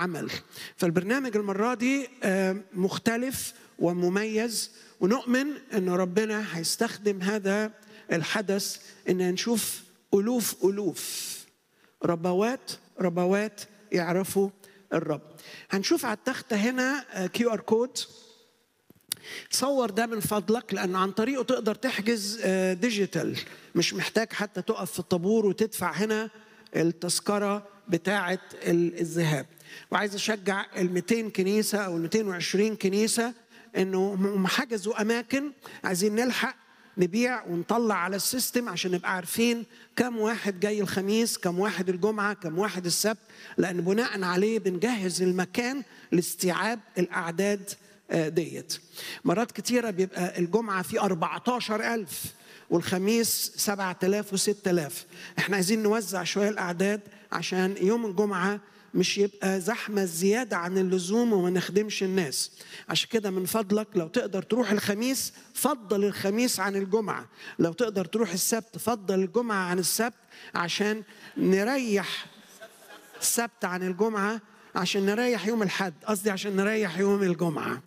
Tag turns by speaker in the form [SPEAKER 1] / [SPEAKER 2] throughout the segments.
[SPEAKER 1] العمل فالبرنامج المرة دي آه، مختلف ومميز ونؤمن أن ربنا هيستخدم هذا الحدث أن نشوف ألوف ألوف ربوات ربوات يعرفوا الرب هنشوف على التختة هنا كيو ار كود صور ده من فضلك لأن عن طريقه تقدر تحجز آه، ديجيتال مش محتاج حتى تقف في الطابور وتدفع هنا التذكرة بتاعة ال- الذهاب وعايز أشجع ال 200 كنيسة أو ال 220 كنيسة إنه هم حجزوا أماكن عايزين نلحق نبيع ونطلع على السيستم عشان نبقى عارفين كم واحد جاي الخميس كم واحد الجمعة كم واحد السبت لأن بناء عليه بنجهز المكان لاستيعاب الأعداد آه، ديت مرات كتيرة بيبقى الجمعة في 14000 والخميس 7000 و6000 احنا عايزين نوزع شوية الأعداد عشان يوم الجمعة مش يبقى زحمة زيادة عن اللزوم وما نخدمش الناس عشان كده من فضلك لو تقدر تروح الخميس فضل الخميس عن الجمعة لو تقدر تروح السبت فضل الجمعة عن السبت عشان نريح السبت عن الجمعة عشان نريح يوم الحد قصدي عشان نريح يوم الجمعة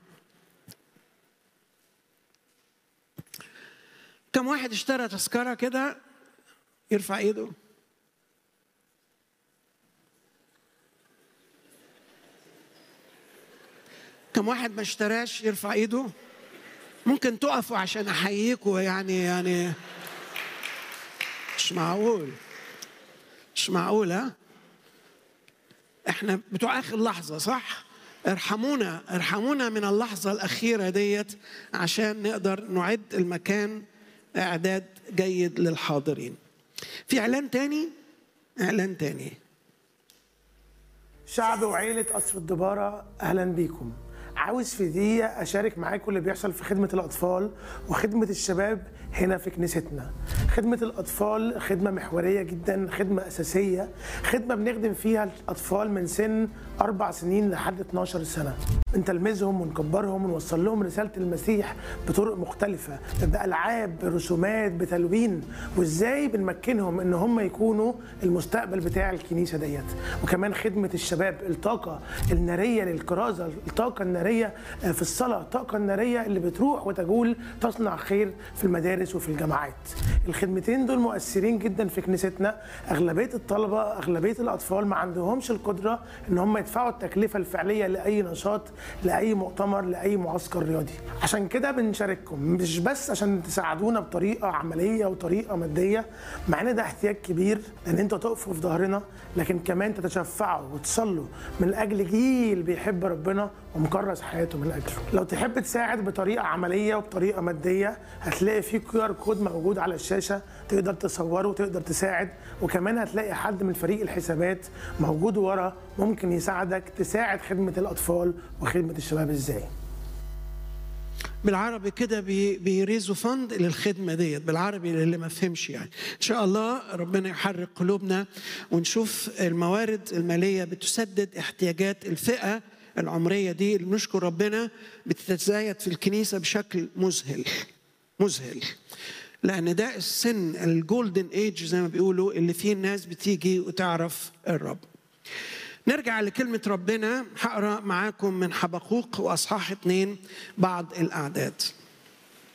[SPEAKER 1] كم واحد اشترى تذكرة كده يرفع ايده كم واحد ما اشتراش يرفع ايده ممكن تقفوا عشان احييكوا يعني يعني مش معقول مش معقول ها احنا بتوع اخر لحظه صح ارحمونا ارحمونا من اللحظه الاخيره ديت عشان نقدر نعد المكان اعداد جيد للحاضرين في اعلان تاني اعلان تاني
[SPEAKER 2] شعب وعيلة قصر الدبارة أهلا بيكم عاوز في دقيقة أشارك معاكم اللي بيحصل في خدمة الأطفال وخدمة الشباب هنا في كنيستنا خدمة الأطفال خدمة محورية جدا خدمة أساسية خدمة بنخدم فيها الأطفال من سن أربع سنين لحد 12 سنة بنتلمذهم ونكبرهم ونوصل لهم رسالة المسيح بطرق مختلفة بألعاب برسومات بتلوين وإزاي بنمكنهم إن هم يكونوا المستقبل بتاع الكنيسة ديت وكمان خدمة الشباب الطاقة النارية للكرازة الطاقة النارية في الصلاة الطاقة النارية اللي بتروح وتجول تصنع خير في المدارس وفي الجامعات الخدمتين دول مؤثرين جدا في كنيستنا أغلبية الطلبة أغلبية الأطفال ما عندهمش القدرة إن هم يدفعوا التكلفة الفعلية لأي نشاط لأي مؤتمر لأي معسكر رياضي عشان كده بنشارككم مش بس عشان تساعدونا بطريقة عملية وطريقة مادية مع ان ده احتياج كبير ان انتوا تقفوا في ظهرنا لكن كمان تتشفعوا وتصلوا من اجل جيل بيحب ربنا ومكرس حياته من اجله لو تحب تساعد بطريقه عمليه وبطريقه ماديه هتلاقي في كيو ار كود موجود على الشاشه تقدر تصوره وتقدر تساعد وكمان هتلاقي حد من فريق الحسابات موجود ورا ممكن يساعدك تساعد خدمه الاطفال وخدمه الشباب ازاي
[SPEAKER 1] بالعربي كده بي- بيريزوا فند للخدمه ديت بالعربي اللي ما فهمش يعني ان شاء الله ربنا يحرك قلوبنا ونشوف الموارد الماليه بتسدد احتياجات الفئه العمريه دي اللي نشكر ربنا بتتزايد في الكنيسه بشكل مذهل مذهل لان ده السن الجولدن ايج زي ما بيقولوا اللي فيه الناس بتيجي وتعرف الرب نرجع لكلمة ربنا هقرا معاكم من حبقوق وأصحاح اتنين بعض الأعداد